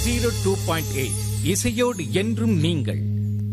Zero two point eight இசையோடு என்றும் நீங்கள்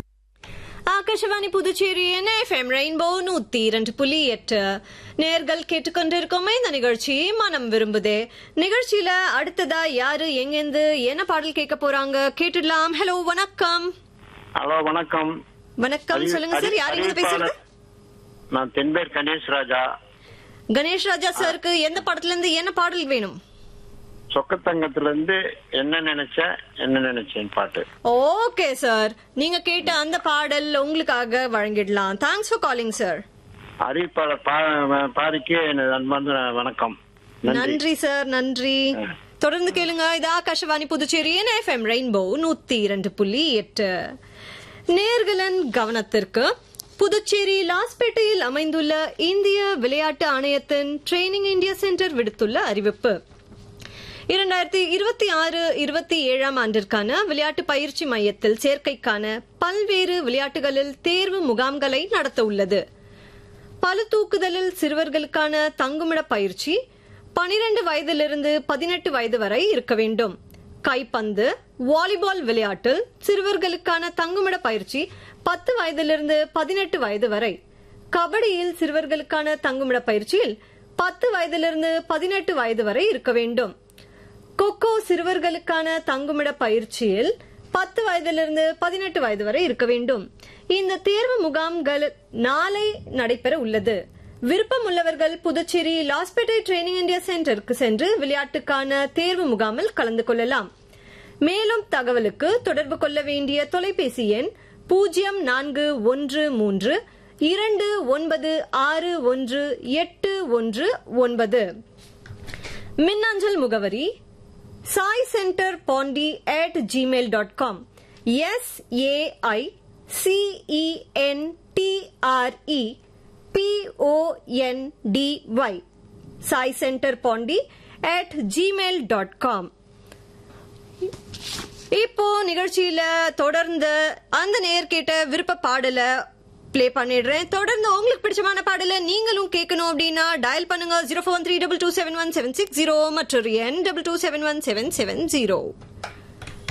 ஆகாஷவாணி புதுச்சேரி எஃப்எம் ரெயின்போ நூத்தி இரண்டு புள்ளி எட்டு நேர்கள் கேட்டுக்கொண்டிருக்கோமே இந்த நிகழ்ச்சி மனம் விரும்புதே நிகழ்ச்சியில அடுத்ததா யாரு எங்கேருந்து என்ன பாடல் கேட்க போறாங்க கேட்டுடலாம் ஹலோ வணக்கம் ஹலோ வணக்கம் வணக்கம் அறிவி- சொல்லுங்க சார் அறி- யார் இங்க பேசுறது அறிவிப்பாளர். நான் தென்பேர் கணேஷ் ராஜா கணேஷ் ராஜா சாருக்கு எந்த படத்துல இருந்து என்ன பாடல் வேணும் சொக்கத்தங்கத்துல இருந்து என்ன நினைச்ச என்ன நினைச்சேன் பாட்டு ஓகே சார் நீங்க கேட்ட அந்த பாடல் உங்களுக்காக வழங்கிடலாம் தேங்க்ஸ் ஃபார் காலிங் சார் அறிவிப்பாளர் பா- பாரிக்கு எனது அன்பார்ந்த வணக்கம் நன்றி நன்றி சார் நன்றி தொடர்ந்து கேளுங்க இது ஆகாஷவாணி புதுச்சேரி எஃப்எம் ரெயின்போ நூத்தி இரண்டு புள்ளி எட்டு நேர்களின் கவனத்திற்கு புதுச்சேரி லாஸ்பேட்டையில் அமைந்துள்ள இந்திய விளையாட்டு ஆணையத்தின் ட்ரைனிங் இந்தியா சென்டர் விடுத்துள்ள அறிவிப்பு இரண்டாயிரத்தி இருபத்தி ஆறு இருபத்தி ஏழாம் ஆண்டிற்கான விளையாட்டு பயிற்சி மையத்தில் சேர்க்கைக்கான பல்வேறு விளையாட்டுகளில் தேர்வு முகாம்களை நடத்த உள்ளது பளு தூக்குதலில் சிறுவர்களுக்கான தங்குமிட பயிற்சி பனிரெண்டு வயதிலிருந்து பதினெட்டு வயது வரை இருக்க வேண்டும் கைப்பந்து வாலிபால் விளையாட்டில் சிறுவர்களுக்கான தங்குமிட பயிற்சி பத்து வயதிலிருந்து பதினெட்டு வயது வரை கபடியில் சிறுவர்களுக்கான தங்குமிட பயிற்சியில் பத்து வயதிலிருந்து பதினெட்டு வயது வரை இருக்க வேண்டும் கொக்கோ சிறுவர்களுக்கான தங்குமிட பயிற்சியில் பத்து வயதிலிருந்து பதினெட்டு வயது வரை இருக்க வேண்டும் இந்த தேர்வு முகாம்கள் நாளை நடைபெற உள்ளது விருப்பம் உள்ளவர்கள் புதுச்சேரி லாஸ்பேட்டை ட்ரைனிங் இந்தியா சென்டருக்கு சென்று விளையாட்டுக்கான தேர்வு முகாமில் கலந்து கொள்ளலாம் மேலும் தகவலுக்கு தொடர்பு கொள்ள வேண்டிய தொலைபேசி எண் பூஜ்ஜியம் நான்கு ஒன்று மூன்று இரண்டு ஒன்பது ஆறு ஒன்று எட்டு ஒன்று ஒன்பது மின்னஞ்சல் முகவரி Sai centre Pondy at Gmail dot com S AI CEN TRE PONDY Sai centre Pondy at Gmail dot com இப்போ நிகழ்ச்சியில தொடர்ந்து அந்த நேர் கேட்ட விருப்ப பாடல ப்ளே பண்ணிடுறேன் தொடர்ந்து உங்களுக்கு பிடிச்சமான பாடல நீங்களும் கேட்கணும் அப்படின்னா டயல் பண்ணுங்க zero four three double two seven one seven six zero மற்றொரு எண் double two seven one seven seven zero